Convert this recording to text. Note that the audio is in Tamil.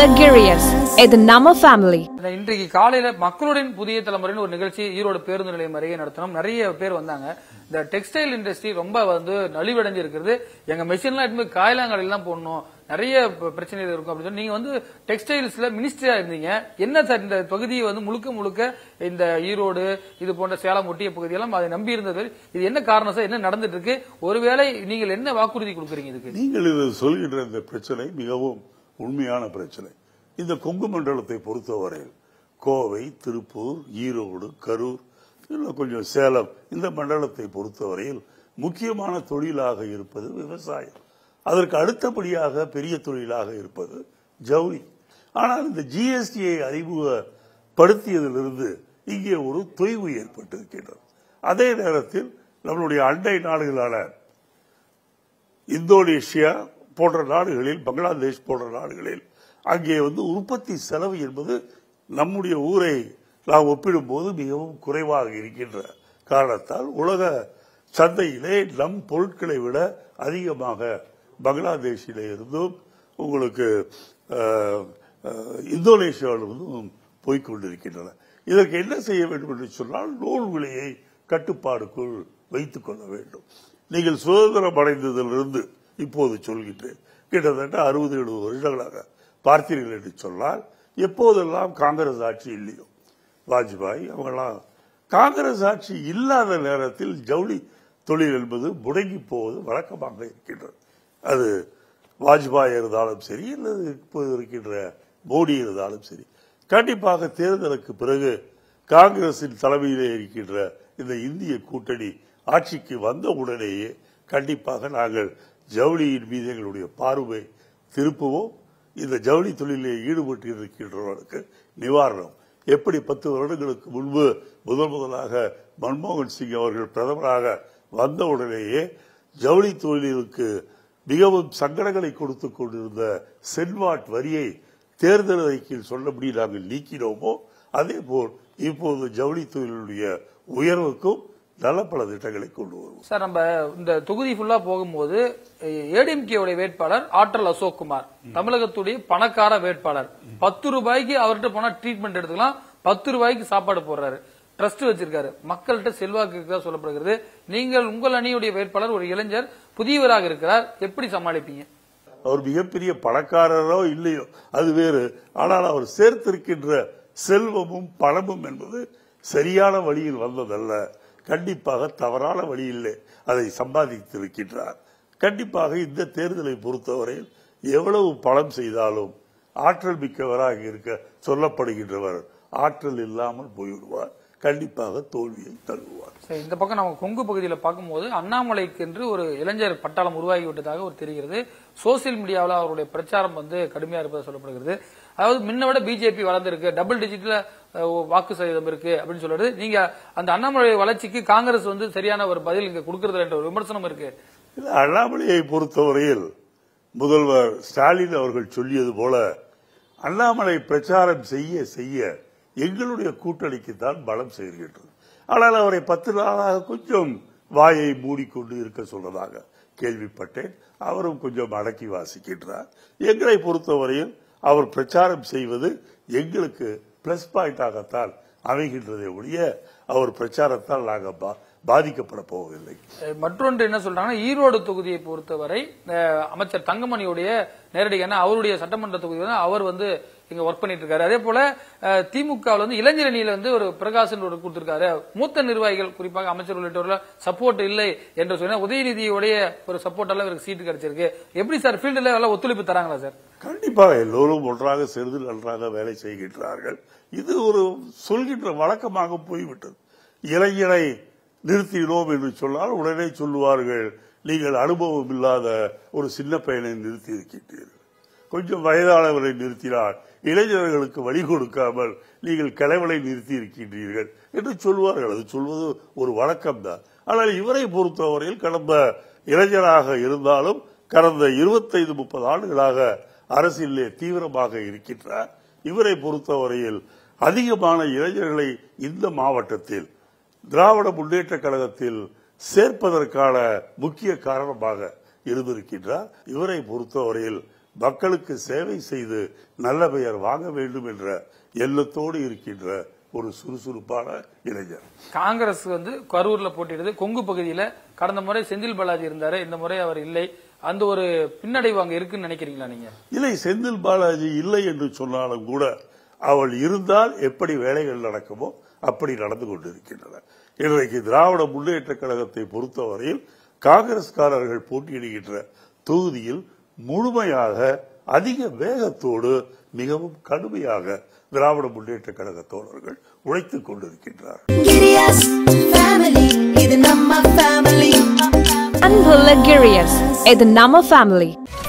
Luxurious. இது நம்ம ஃபேமிலி இந்த இன்றைக்கு காலையில மக்களுடன் புதிய தலைமுறைன்னு ஒரு நிகழ்ச்சி ஈரோடு பேருந்து நிலையம் அருகே நடத்தினோம் நிறைய பேர் வந்தாங்க இந்த டெக்ஸ்டைல் இண்டஸ்ட்ரி ரொம்ப வந்து நலிவடைஞ்சு இருக்கிறது எங்க மெஷின்லாம் எடுத்து போய் காயலாங்கடையில் தான் போடணும் நிறைய ப- பிரச்சனைகள் இருக்கும் அப்படின்னு சொல்லி நீங்க வந்து டெக்ஸ்டைல்ஸ்ல மினிஸ்டரா இருந்தீங்க என்ன சார் இந்த பகுதியை வந்து முழுக்க முழுக்க இந்த ஈரோடு இது போன்ற சேலம் ஒட்டிய பகுதியெல்லாம் அதை நம்பி இருந்தது இது என்ன காரணம் சார் என்ன நடந்துட்டு இருக்கு ஒருவேளை நீங்கள் என்ன வாக்குறுதி கொடுக்குறீங்க இதுக்கு நீங்கள் இது சொல்கின்ற இந்த பிரச்சனை மிகவும் உண்மையான பிரச்சனை இந்த கொங்கு மண்டலத்தை பொறுத்தவரையில் கோவை திருப்பூர் ஈரோடு கரூர் இன்னும் கொஞ்சம் சேலம் இந்த மண்டலத்தை பொறுத்தவரையில் முக்கியமான தொழிலாக இருப்பது விவசாயம் அதற்கு அடுத்தபடியாக பெரிய தொழிலாக இருப்பது ஜவுளி ஆனால் இந்த ஜிஎஸ்டியை அறிமுகப்படுத்தியதிலிருந்து இங்கே ஒரு தொய்வு ஏற்பட்டிருக்கின்றது அதே நேரத்தில் நம்மளுடைய அண்டை நாடுகளான இந்தோனேஷியா போன்ற நாடுகளில் பங்களாதேஷ் போன்ற நாடுகளில் அங்கே வந்து உற்பத்தி செலவு என்பது நம்முடைய ஊரை நாம் ஒப்பிடும்போது மிகவும் குறைவாக இருக்கின்ற காரணத்தால் உலக சந்தையிலே நம் பொருட்களை விட அதிகமாக பங்களாதேஷிலே இருந்தும் உங்களுக்கு அஹ், அஹ், இந்தோனேஷியாவிலிருந்தும் போய்க்கொண்டிருக்கின்றன இதற்கு என்ன செய்ய வேண்டும் என்று சொன்னால் நூல் விலையை கட்டுப்பாடுக்குள் வைத்துக் கொள்ள வேண்டும் நீங்கள் சுதந்திரம் அடைந்ததிலிருந்து இப்போது சொல்கின்றேன் கிட்டத்தட்ட அறுபது எழுபது வருடங்களாக பார்த்தீர்கள் என்று சொன்னால் எப்போதெல்லாம் காங்கிரஸ் ஆட்சி இல்லையோ வாஜ்பாய் அவங்கெல்லாம் காங்கிரஸ் ஆட்சி இல்லாத நேரத்தில் ஜவுளி தொழில் என்பது முடங்கி போவது வழக்கமாக இருக்கின்றது அது வாஜ்பாய் இருந்தாலும் சரி அல்லது இப்போது இருக்கின்ற மோடி இருந்தாலும் சரி கண்டிப்பாக தேர்தலுக்கு பிறகு காங்கிரசின் தலைமையிலே இருக்கின்ற இந்த இந்திய கூட்டணி ஆட்சிக்கு வந்த உடனேயே கண்டிப்பாக நாங்கள் ஜவுளியின் மீது எங்களுடைய பார்வை திருப்புவோம் இந்த ஜவுளி தொழிலில் ஈடுபட்டு இருக்கின்றவர்களுக்கு நிவாரணம் எப்படி பத்து வருடங்களுக்கு முன்பு முதல் முதலாக மன்மோகன் சிங் அவர்கள் பிரதமராக வந்த உடனேயே ஜவுளி தொழிலுக்கு மிகவும் சங்கடங்களை கொடுத்துக் கொண்டிருந்த சென்வாட் வரியை தேர்தல் அறிக்கையில் சொல்லபடி நாங்கள் நீக்கினோமோ அதே போல் இப்போது ஜவுளி தொழிலுடைய உயர்வுக்கும் நல்ல பல திட்டங்களை கொண்டு வருவோம் சார் நம்ம இந்த தொகுதி ஃபுல்லா போகும்போது ஏடிஎம்கே உடைய வேட்பாளர் ஆற்றல் அசோக் குமார் தமிழகத்துடைய பணக்கார வேட்பாளர் பத்து ரூபாய்க்கு அவர்கிட்ட போனா ட்ரீட்மெண்ட் எடுத்துக்கலாம் பத்து ரூபாய்க்கு சாப்பாடு போடுறாரு ட்ரஸ்ட் வச்சிருக்காரு மக்கள்கிட்ட செல்வாக்கு இருக்கிறதா சொல்லப்படுகிறது நீங்கள் உங்கள் அணியுடைய வேட்பாளர் ஒரு இளைஞர் புதியவராக இருக்கிறார் எப்படி சமாளிப்பீங்க அவர் மிகப்பெரிய பணக்காரரோ இல்லையோ அது வேறு ஆனால் அவர் சேர்த்திருக்கின்ற செல்வமும் பணமும் என்பது சரியான வழியில் வந்ததல்ல கண்டிப்பாக தவறான வழியிலே அதை சம்பாதித்திருக்கின்றார் கண்டிப்பாக இந்த தேர்தலை பொறுத்தவரையில் எவ்வளவு பணம் செய்தாலும் ஆற்றல் மிக்கவராக இருக்க சொல்லப்படுகின்றவர் ஆற்றல் இல்லாமல் போய்விடுவார் கண்டிப்பாக தோல்வியை தழுவுவார் சரி, இந்த பக்கம் நம்ம கொங்கு பகுதியில் பார்க்கும்போது அண்ணாமலைக்கு என்று ஒரு இளைஞர் பட்டாளம் உருவாகி விட்டதாக ஒரு தெரிகிறது சோசியல் மீடியாவில் அவருடைய பிரச்சாரம் வந்து கடுமையா இருப்பதாக சொல்லப்படுகிறது அதாவது முன்ன விட பிஜேபி வளர்ந்திருக்கு டபுள் டிஜிட்ல அஹ், வாக்கு சதவீதம் இருக்கு அப்படின்னு சொல்றது நீங்க அந்த அண்ணாமலை வளர்ச்சிக்கு காங்கிரஸ் வந்து சரியான ஒரு பதில் இங்க கொடுக்கறது என்ற ஒரு விமர்சனம் இருக்கு இல்ல, அண்ணாமலையை பொறுத்தவரையில் முதல்வர் ஸ்டாலின் அவர்கள் சொல்லியது போல அண்ணாமலை பிரச்சாரம் செய்ய செய்ய எங்களுடைய கூட்டணிக்கு தான் பலம் சேர்கின்றது ஆனால் அவரை பத்து நாளாக கொஞ்சம் வாயை மூடிக்கொண்டு இருக்க சொன்னதாக கேள்விப்பட்டேன் அவரும் கொஞ்சம் அடக்கி வாசிக்கின்றார் எங்களை பொறுத்தவரையில் அவர் பிரச்சாரம் செய்வது எங்களுக்கு பிளஸ் பாயிண்டாகத்தான் அமைகின்றதே ஒழிய அவர் பிரச்சாரத்தால் நாங்கள் பா- பாதிக்கப்பட போவதில்லை அஹ், மற்றொன்று என்ன சொல்றாங்கன்னா ஈரோடு தொகுதியை பொறுத்தவரை அஹ், அமைச்சர் தங்கமணியுடைய நேரடி ஏன்னா அவருடைய சட்டமன்ற தொகுதி வந்து அவர் வந்து இங்க ஒர்க் பண்ணிட்டு இருக்காரு அதே போல அஹ், திமுகவில் வந்து இளைஞர் அணியில வந்து ஒரு பிரகாசன் ஒரு கொடுத்திருக்காரு மூத்த நிர்வாகிகள் குறிப்பாக அமைச்சர் உள்ளிட்டவர்கள் சப்போர்ட் இல்லை என்று சொன்னா உதயநிதியுடைய ஒரு சப்போர்ட் எல்லாம் இவருக்கு சீட்டு கிடைச்சிருக்கு எப்படி சார் ஃபீல்டுல எல்லாம் ஒத்துழைப்பு தராங்களா சார் கண்டிப்பாக எல்லோரும் ஒன்றாக சேர்ந்து நன்றாக வேலை செய்கின்றார்கள் இது ஒரு சொல்கின்ற வழக்கமாக போய்விட்டது இளைஞரை நிறுத்தினோம் என்று சொன்னால் உடனே சொல்லுவார்கள் நீங்கள் அனுபவம் இல்லாத ஒரு சின்ன பையனை நிறுத்தி இருக்கின்றீர்கள் கொஞ்சம் வயதானவரை நிறுத்தினால் இளைஞர்களுக்கு வழி கொடுக்காமல் நீங்கள் கிழவனை நிறுத்தி இருக்கின்றீர்கள் என்று சொல்வார்கள் அது சொல்வது ஒரு வழக்கம்தான் ஆனால் இவரை பொறுத்தவரையில் கடந்த இளைஞராக இருந்தாலும் கடந்த இருபத்தைந்து முப்பது ஆண்டுகளாக அரசியலிலே தீவிரமாக இருக்கின்றார் இவரை பொறுத்தவரையில் அதிகமான இளைஞர்களை இந்த மாவட்டத்தில் திராவிட முன்னேற்ற கழகத்தில் சேர்ப்பதற்கான முக்கிய காரணமாக இருந்திருக்கின்றார் இவரை பொறுத்தவரையில் மக்களுக்கு சேவை செய்து நல்ல பெயர் வாங்க வேண்டும் என்ற எண்ணத்தோடு இருக்கின்ற ஒரு சுறுசுறுப்பான இளைஞர் காங்கிரஸ் வந்து கரூர்ல போட்டியிடுது கொங்கு பகுதியில கடந்த முறை செந்தில் பாலாஜி இருந்தாரு இந்த முறை அவர் இல்லை அந்த ஒரு பின்னடைவு அங்க இருக்குன்னு நினைக்கிறீங்களா நீங்க இல்லை செந்தில் பாலாஜி இல்லை என்று சொன்னாலும் கூட அவள் இருந்தால் எப்படி வேலைகள் நடக்குமோ அப்படி நடந்து கொண்டிருக்கின்றன இன்றைக்கு திராவிட முன்னேற்ற கழகத்தை பொறுத்தவரையில் காங்கிரஸ்காரர்கள் போட்டியிடுகின்ற தொகுதியில் முழுமையாக அதிக வேகத்தோடு மிகவும் கடுமையாக திராவிட முன்னேற்ற கழக தோழர்கள் உழைத்துக் கொண்டிருக்கின்றார்கள் Girias family, இது நம்ம family. Unbelievable Girius. It's the Nama family.